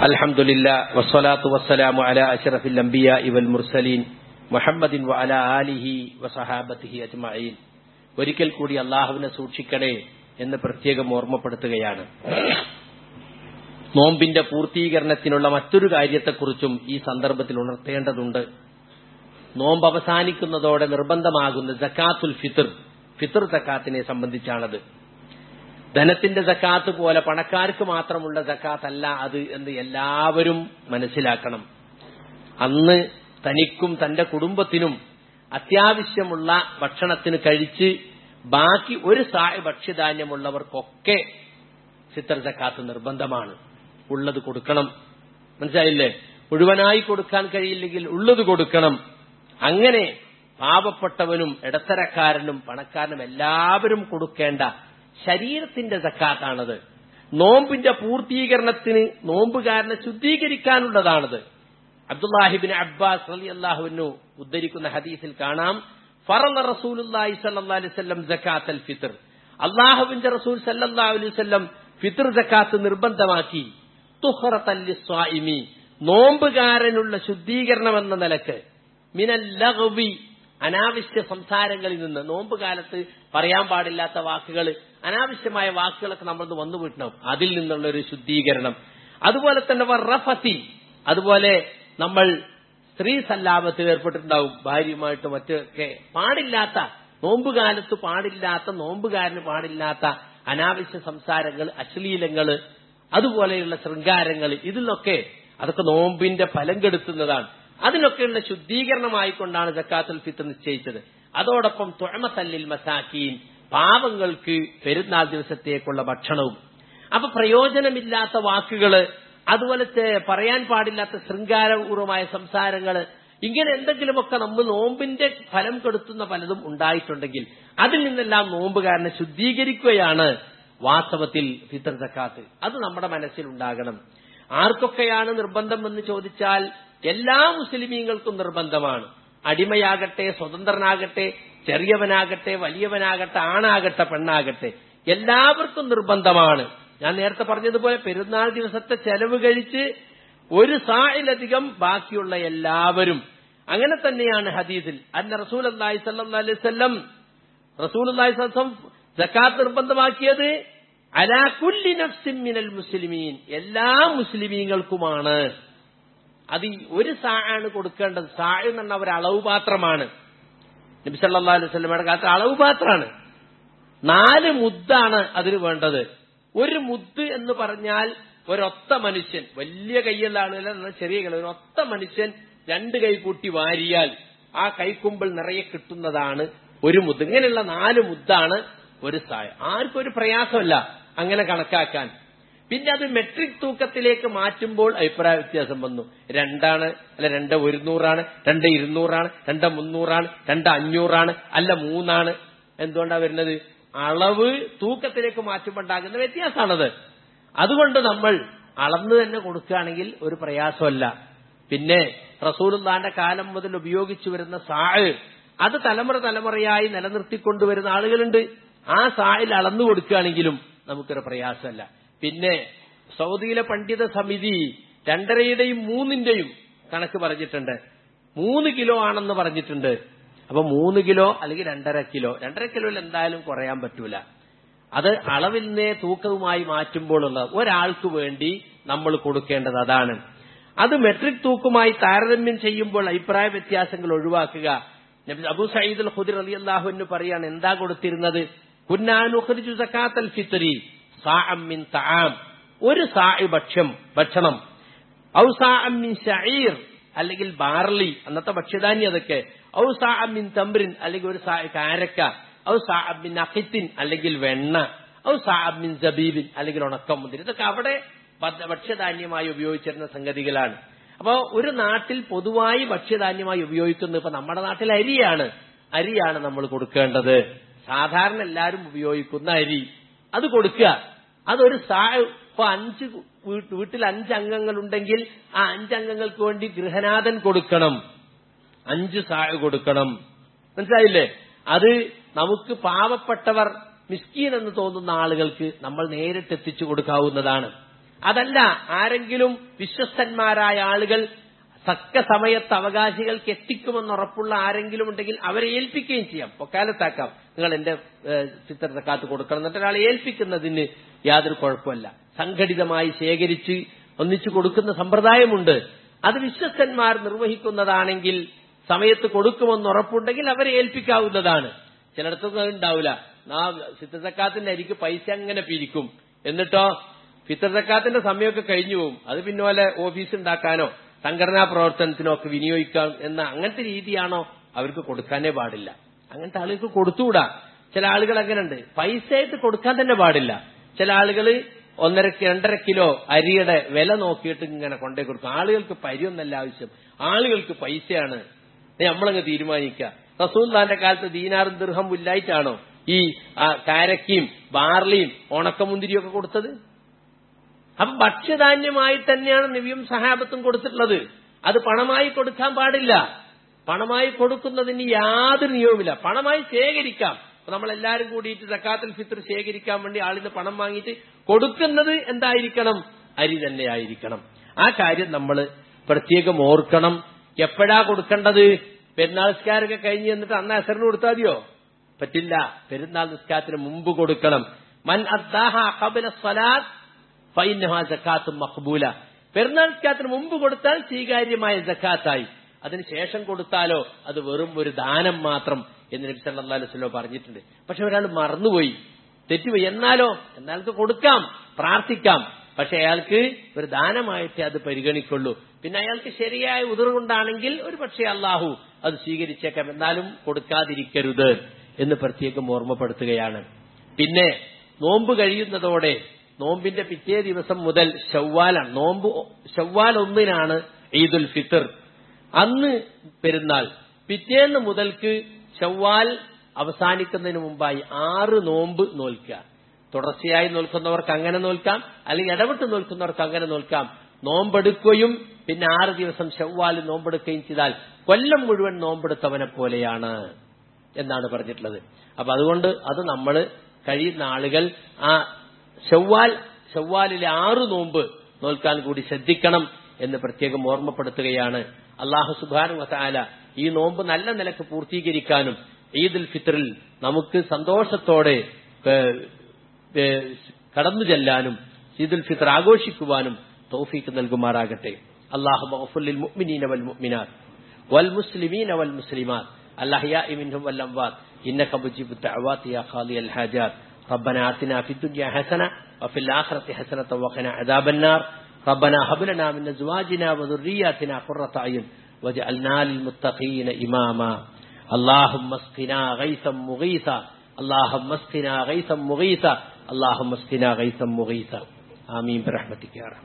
الحمد لله والصلاة والسلام على أشرف الأنبياء والمرسلين محمد وعلى آله وصحابته أجمعين ഒരിക്കൽ കൂടി അള്ളാഹുവിനെ സൂക്ഷിക്കണേ എന്ന് പ്രത്യേകം ഓർമ്മപ്പെടുത്തുകയാണ് നോമ്പിന്റെ പൂർത്തീകരണത്തിനുള്ള മറ്റൊരു കാര്യത്തെക്കുറിച്ചും ഈ സന്ദർഭത്തിൽ ഉണർത്തേണ്ടതുണ്ട് നോമ്പ് അവസാനിക്കുന്നതോടെ നിർബന്ധമാകുന്ന ജക്കാത്തുൽ ഫിത്തർ ഫിത്തർ ജക്കാത്തിനെ സംബന്ധിച്ചാണത് ധനത്തിന്റെ ജക്കാത്ത് പോലെ പണക്കാർക്ക് മാത്രമുള്ള ജക്കാത്തല്ല അത് എന്ന് എല്ലാവരും മനസ്സിലാക്കണം അന്ന് തനിക്കും തന്റെ കുടുംബത്തിനും അത്യാവശ്യമുള്ള ഭക്ഷണത്തിന് കഴിച്ച് ബാക്കി ഒരു സായ ഭക്ഷ്യധാന്യമുള്ളവർക്കൊക്കെ ഫിത്തർ ജക്കാത്ത് നിർബന്ധമാണ് ഉള്ളത് കൊടുക്കണം മനസ്സിലായില്ലേ മുഴുവനായി കൊടുക്കാൻ കഴിയില്ലെങ്കിൽ ഉള്ളത് കൊടുക്കണം അങ്ങനെ പാവപ്പെട്ടവനും ഇടത്തരക്കാരനും പണക്കാരനും എല്ലാവരും കൊടുക്കേണ്ട ശരീരത്തിന്റെ സക്കാത്താണത് നോമ്പിന്റെ പൂർത്തീകരണത്തിന് നോമ്പുകാരനെ ശുദ്ധീകരിക്കാനുള്ളതാണത് അബ്ദുല്ലാഹിബിൻ അബ്ബാസ് അലി അള്ളാഹുവിനു ഉദ്ധരിക്കുന്ന ഹദീസിൽ കാണാം ഫറല റസൂലുല്ലാഹി സല്ലല്ലാഹു അലൈഹി വസല്ലം സക്കാത്തൽ ഫിത്ർ അള്ളാഹുവിന്റെ റസൂൽ സല്ലല്ലാഹു അലൈഹി വസല്ലം ഫിത്ർ സക്കാത്ത് നിർബന്ധമാക്കി തുഹറത്തല്ലി സ്വായിമി നോമ്പുകാരനുള്ള ശുദ്ധീകരണം എന്ന നിലക്ക് മിനൽ ലഗ്വി അനാവശ്യ സംസാരങ്ങളിൽ നിന്ന് നോമ്പ് കാലത്ത് പറയാൻ പാടില്ലാത്ത വാക്കുകൾ അനാവശ്യമായ വാക്കുകളൊക്കെ നമ്മൾ വന്നു വിട്ടണം അതിൽ നിന്നുള്ള ഒരു ശുദ്ധീകരണം അതുപോലെ തന്നെ റഫത്തി അതുപോലെ നമ്മൾ സ്ത്രീ സല്ലാപത്തിൽ ഏർപ്പെട്ടിട്ടുണ്ടാവും ഭാര്യയുമായിട്ട് മറ്റൊക്കെ പാടില്ലാത്ത നോമ്പുകാലത്ത് പാടില്ലാത്ത നോമ്പുകാരന് പാടില്ലാത്ത അനാവശ്യ സംസാരങ്ങൾ അശ്ലീലങ്ങൾ അതുപോലെയുള്ള ശൃംഗാരങ്ങൾ ഇതിലൊക്കെ അതൊക്കെ നോമ്പിന്റെ ഫലം കെടുത്തുന്നതാണ് അതിനൊക്കെയുള്ള ശുദ്ധീകരണമായിക്കൊണ്ടാണ് ജക്കാത്തുൽ ഫിത്തർ നിശ്ചയിച്ചത് അതോടൊപ്പം തുഴമത്തല്ലിൽ മസാക്കീൻ പാവങ്ങൾക്ക് പെരുന്നാൾ ദിവസത്തേക്കുള്ള ഭക്ഷണവും അപ്പൊ പ്രയോജനമില്ലാത്ത വാക്കുകള് അതുപോലെ പറയാൻ പാടില്ലാത്ത ശൃംഗാരപൂർവമായ സംസാരങ്ങള് ഇങ്ങനെ എന്തെങ്കിലുമൊക്കെ നമ്മൾ നോമ്പിന്റെ ഫലം കെടുത്തുന്ന പലതും ഉണ്ടായിട്ടുണ്ടെങ്കിൽ അതിൽ നിന്നെല്ലാം നോമ്പുകാരനെ ശുദ്ധീകരിക്കുകയാണ് വാസ്തവത്തിൽ ഫിത്തർ സക്കാത്ത് അത് നമ്മുടെ മനസ്സിലുണ്ടാകണം ആർക്കൊക്കെയാണ് നിർബന്ധം എന്ന് ചോദിച്ചാൽ എല്ലാ മുസ്ലിമീങ്ങൾക്കും നിർബന്ധമാണ് അടിമയാകട്ടെ സ്വതന്ത്രനാകട്ടെ ചെറിയവനാകട്ടെ വലിയവനാകട്ടെ ആണാകട്ടെ പെണ്ണാകട്ടെ എല്ലാവർക്കും നിർബന്ധമാണ് ഞാൻ നേരത്തെ പറഞ്ഞതുപോലെ പെരുന്നാൾ ദിവസത്തെ ചെലവ് കഴിച്ച് ഒരു സായിലധികം ബാക്കിയുള്ള എല്ലാവരും അങ്ങനെ തന്നെയാണ് ഹദീസിൽ അന്ന റസൂൽ അള്ളാഹി സല്ലാ അലൈവല്ലം റസൂൽ അള്ളാഹി സ്വലം ജക്കാത്ത് നിർബന്ധമാക്കിയത് അലാകുല്ലി നഫ്സിൻ മിനൽ മുസ്ലിമീൻ എല്ലാ മുസ്ലിമീങ്ങൾക്കുമാണ് അത് ഒരു സാ ആണ് കൊടുക്കേണ്ടത് സാ എന്ന് പറഞ്ഞ ഒരു അളവ് പാത്രമാണ് നബി സല്ലാ അലൈഹി സ്വലമയുടെ കാലത്ത് അളവ് പാത്രമാണ് നാല് മുദ്ദാണ് അതിന് വേണ്ടത് ഒരു മുദ്ദ് എന്ന് പറഞ്ഞാൽ ഒരൊത്ത മനുഷ്യൻ വലിയ കൈയുള്ള ആളുകളല്ല ചെറിയ കൈ ഒരൊത്ത മനുഷ്യൻ രണ്ട് കൈ കൂട്ടി വാരിയാൽ ആ കൈക്കുമ്പിൾ നിറയെ കിട്ടുന്നതാണ് ഒരു മുദ്ദ് ഇങ്ങനെയുള്ള നാല് മുദ്ദാണ് ഒരു സായ ആർക്കും ഒരു പ്രയാസമല്ല അങ്ങനെ കണക്കാക്കാൻ പിന്നെ അത് മെട്രിക് തൂക്കത്തിലേക്ക് മാറ്റുമ്പോൾ അഭിപ്രായ വ്യത്യാസം വന്നു രണ്ടാണ് അല്ല രണ്ട് ഒരുന്നൂറാണ് രണ്ട് ഇരുന്നൂറാണ് രണ്ട് മുന്നൂറാണ് രണ്ട് അഞ്ഞൂറാണ് അല്ല മൂന്നാണ് എന്തുകൊണ്ടാണ് വരുന്നത് അളവ് തൂക്കത്തിലേക്ക് മാറ്റുമ്പോൾ ഉണ്ടാകുന്ന വ്യത്യാസമാണത് അതുകൊണ്ട് നമ്മൾ അളന്ന് തന്നെ കൊടുക്കുകയാണെങ്കിൽ ഒരു പ്രയാസമല്ല പിന്നെ റസൂലുള്ളാന്റെ കാലം മുതൽ ഉപയോഗിച്ചു വരുന്ന സാഴ് അത് തലമുറ തലമുറയായി നിലനിർത്തിക്കൊണ്ടുവരുന്ന ആളുകളുണ്ട് ആ സായിൽ അളന്നു കൊടുക്കുകയാണെങ്കിലും നമുക്കൊരു പ്രയാസമല്ല പിന്നെ സൗദിയിലെ പണ്ഡിത സമിതി രണ്ടരയുടെയും മൂന്നിന്റെയും കണക്ക് പറഞ്ഞിട്ടുണ്ട് മൂന്ന് കിലോ ആണെന്ന് പറഞ്ഞിട്ടുണ്ട് അപ്പൊ മൂന്ന് കിലോ അല്ലെങ്കിൽ രണ്ടര കിലോ രണ്ടര കിലോയിൽ എന്തായാലും കുറയാൻ പറ്റൂല അത് അളവിനെ തൂക്കവുമായി മാറ്റുമ്പോഴുള്ള ഒരാൾക്ക് വേണ്ടി നമ്മൾ കൊടുക്കേണ്ടത് അതാണ് അത് മെട്രിക് തൂക്കുമായി താരതമ്യം ചെയ്യുമ്പോൾ അഭിപ്രായ വ്യത്യാസങ്ങൾ ഒഴിവാക്കുക അബു സയ്യിദ് അൽ ഖുദിർ അലി അള്ളാഹുവിന് പറയാണ് എന്താ കൊടുത്തിരുന്നത് കുന്നാനുഖരിജു സക്കാത്തൽ ഫിത്രി സാഅമ്മിൻ തആം ഒരു സാഇ ഭക്ഷ്യം ഭക്ഷണം ഔ സാഅമ്മിൻ ഷഈർ അല്ലെങ്കിൽ ബാർലി അന്നത്തെ ഭക്ഷ്യധാന്യം അതൊക്കെ ഔ സാഅമ്മിൻ തംറിൻ അല്ലെങ്കിൽ ഒരു സാ കാരക്ക ഔ സാഅമ്മിൻ അഖിത്തിൻ അല്ലെങ്കിൽ വെണ്ണ ഔ സാഅമ്മിൻ സബീബിൻ അല്ലെങ്കിൽ ഉണക്കമുന്തിരി ഇതൊക്കെ അവിടെ ഭക്ഷ്യധാന്യമായി ഉപയോഗിച്ചിരുന്ന സംഗതികളാണ് അപ്പോൾ ഒരു നാട്ടിൽ പൊതുവായി ഭക്ഷ്യധാന്യമായി ഉപയോഗിക്കുന്നത് ഇപ്പൊ നമ്മുടെ നാട്ടിൽ അരിയാണ് അരിയാണ് നമ്മൾ കൊടുക്കേണ്ടത് സാധാരണ എല്ലാവരും ഉപയോഗിക്കുന്ന അരി അത് കൊടുക്കുക അതൊരു സാ ഇപ്പൊ അഞ്ച് വീട്ടിൽ അഞ്ച് അംഗങ്ങളുണ്ടെങ്കിൽ ആ അഞ്ചംഗങ്ങൾക്ക് വേണ്ടി ഗൃഹനാഥൻ കൊടുക്കണം അഞ്ച് സാ കൊടുക്കണം മനസ്സിലായില്ലേ അത് നമുക്ക് പാവപ്പെട്ടവർ മിസ്കീൻ എന്ന് തോന്നുന്ന ആളുകൾക്ക് നമ്മൾ നേരിട്ട് എത്തിച്ചു കൊടുക്കാവുന്നതാണ് അതല്ല ആരെങ്കിലും വിശ്വസ്തന്മാരായ ആളുകൾ തക്ക സമയത്ത് അവകാശികൾക്ക് എത്തിക്കുമെന്ന് ഉറപ്പുള്ള ആരെങ്കിലും ഉണ്ടെങ്കിൽ അവരെ ഏൽപ്പിക്കുകയും ചെയ്യാം പൊക്കാലത്താക്കാം നിങ്ങൾ എന്റെ ചിത്ര കാത്ത് കൊടുക്കണം എന്നിട്ട് ഒരാളെ ഏൽപ്പിക്കുന്നതിന് യാതൊരു കുഴപ്പമല്ല സംഘടിതമായി ശേഖരിച്ച് ഒന്നിച്ചു കൊടുക്കുന്ന സമ്പ്രദായമുണ്ട് അത് വിശ്വസ്തന്മാർ നിർവഹിക്കുന്നതാണെങ്കിൽ സമയത്ത് കൊടുക്കുമെന്ന് ഉറപ്പുണ്ടെങ്കിൽ അവരെ ഏൽപ്പിക്കാവുന്നതാണ് ചിലയിടത്തൊന്നും അത് ഉണ്ടാവില്ല ആ ഫിത്തസക്കാത്തിന്റെ അരിക്ക് പൈസ അങ്ങനെ പിരിക്കും എന്നിട്ടോ ഫിത്തസക്കാത്തിന്റെ സമയമൊക്കെ കഴിഞ്ഞു പോകും അത് പിന്നെ പോലെ ഓഫീസ് ഉണ്ടാക്കാനോ സംഘടനാ പ്രവർത്തനത്തിനോ ഒക്കെ വിനിയോഗിക്കാം എന്ന അങ്ങനത്തെ രീതിയാണോ അവർക്ക് കൊടുക്കാനേ പാടില്ല അങ്ങനത്തെ ആളുകൾക്ക് കൊടുത്തുകൂടാ ചില ആളുകൾ അങ്ങനെയുണ്ട് പൈസയായിട്ട് കൊടുക്കാൻ തന്നെ പാടില്ല ചില ആളുകൾ ഒന്നര രണ്ടര കിലോ അരിയുടെ വില നോക്കിയിട്ട് ഇങ്ങനെ കൊണ്ടേ കൊടുക്കും ആളുകൾക്ക് പരിയൊന്നല്ല ആവശ്യം ആളുകൾക്ക് പൈസയാണ് നമ്മളങ്ങ് തീരുമാനിക്കുക റസൂല്ലാന്റെ കാലത്ത് ദീനാറും ദീർഘം ഇല്ലായിട്ടാണോ ഈ കാരക്കയും ബാർലിയും ഉണക്കമുന്തിരിയൊക്കെ കൊടുത്തത് അപ്പൊ ഭക്ഷ്യധാന്യമായി തന്നെയാണ് നബിയും സഹാബത്തും കൊടുത്തിട്ടുള്ളത് അത് പണമായി കൊടുക്കാൻ പാടില്ല പണമായി കൊടുക്കുന്നതിന് യാതൊരു നിയമമില്ല പണമായി ശേഖരിക്കാം നമ്മൾ എല്ലാവരും കൂടിയിട്ട് സക്കാത്തുൽ ഫിത്ർ ശേഖരിക്കാൻ വേണ്ടി ആളിന് പണം വാങ്ങിയിട്ട് കൊടുക്കുന്നത് എന്തായിരിക്കണം അരി തന്നെ ആയിരിക്കണം ആ കാര്യം നമ്മൾ പ്രത്യേകം ഓർക്കണം എപ്പോഴാ കൊടുക്കേണ്ടത് പെരുന്നാൾ നിസ്കാരമൊക്കെ കഴിഞ്ഞ് എന്നിട്ട് അന്ന് അസറിന് കൊടുത്താൽ മതിയോ പറ്റില്ല പെരുന്നാൾ നിസ്കാരത്തിന് മുമ്പ് കൊടുക്കണം മൻ അദ്ദാഹ ഖബല സ്വലാത്ത് ഫൈനഹ ജക്കാത്തും മഖബൂല പെരുന്നാൾ നിസ്കാരത്തിന് മുമ്പ് കൊടുത്താൽ സ്വീകാര്യമായ ജക്കാത്തായി അതിനുശേഷം കൊടുത്താലോ അത് വെറും ഒരു ദാനം മാത്രം എന്ന് നബി സല്ലല്ലാഹു അലൈഹി വസല്ലം പറഞ്ഞിട്ടുണ്ട് പക്ഷെ ഒരാൾ മറന്നുപോയി തെറ്റുപോയി എന്നാലോ എന്നാൾക്ക് കൊടുക്കാം പ്രാർത്ഥിക്കാം പക്ഷെ അയാൾക്ക് ഒരു ദാനമായിട്ടേ അത് പരിഗണിക്കുള്ളൂ പിന്നെ അയാൾക്ക് ശരിയായ ഉതിർകൊണ്ടാണെങ്കിൽ ഒരു പക്ഷേ അള്ളാഹു അത് സ്വീകരിച്ചേക്കാം എന്നാലും കൊടുക്കാതിരിക്കരുത് എന്ന് പ്രത്യേകം ഓർമ്മപ്പെടുത്തുകയാണ് പിന്നെ നോമ്പ് കഴിയുന്നതോടെ നോമ്പിന്റെ പിറ്റേ ദിവസം മുതൽ ഷവ്വാലാണ് നോമ്പ് ഷവ്വാൽ ഒന്നിനാണ് ഈദുൽ ഫിത്തർ അന്ന് പെരുന്നാൾ പിറ്റേന്ന് മുതൽക്ക് ഷവ്വാൽ അവസാനിക്കുന്നതിന് മുമ്പായി ആറ് നോമ്പ് നോൽക്കുക തുടർച്ചയായി നോൽക്കുന്നവർക്ക് അങ്ങനെ നോൽക്കാം അല്ലെങ്കിൽ ഇടവിട്ട് നോൽക്കുന്നവർക്ക് അങ്ങനെ നോൽക്കാം നോമ്പെടുക്കുകയും പിന്നെ ആറ് ദിവസം ഷവ്വാൽ നോമ്പെടുക്കുകയും ചെയ്താൽ കൊല്ലം മുഴുവൻ നോമ്പെടുത്തവനെ പോലെയാണ് എന്നാണ് പറഞ്ഞിട്ടുള്ളത് അപ്പൊ അതുകൊണ്ട് അത് നമ്മൾ കഴിയുന്ന ആളുകൾ ആ ഷവ്വാൽ ഷവ്വാലിലെ ആറ് നോമ്പ് നോൽക്കാൻ കൂടി ശ്രദ്ധിക്കണം എന്ന് പ്രത്യേകം ഓർമ്മപ്പെടുത്തുകയാണ് അള്ളാഹു സുബാനു വസാല ഈ നോമ്പ് നല്ല നിലക്ക് പൂർത്തീകരിക്കാനും ഈദുൽ ഫിത്തറിൽ നമുക്ക് സന്തോഷത്തോടെ കടന്നു ചെല്ലാനും ഈദുൽ ഫിത്തർ ആഘോഷിക്കുവാനും തൗഫീക്ക് നൽകുമാറാകട്ടെ അള്ളാഹു മഹഫുല്ലിൽ മുഅ്മിനീന വൽ മുഅ്മിനാത്ത് വൽ മുസ്ലിമീന വൽ മുസ്ലിമാത്ത് الأحياء منهم والأموات إنك مجيب الدعوات يا خالي الحاجات ربنا آتنا في الدنيا حسنة وفي الآخرة حسنة وقنا عذاب النار ربنا هب لنا من أزواجنا وذرياتنا قرة أعين واجعلنا للمتقين إماما اللهم اسقنا غيثا مغيثا اللهم اسقنا غيثا مغيثا اللهم اسقنا غيثا مغيثا آمين برحمتك يا رب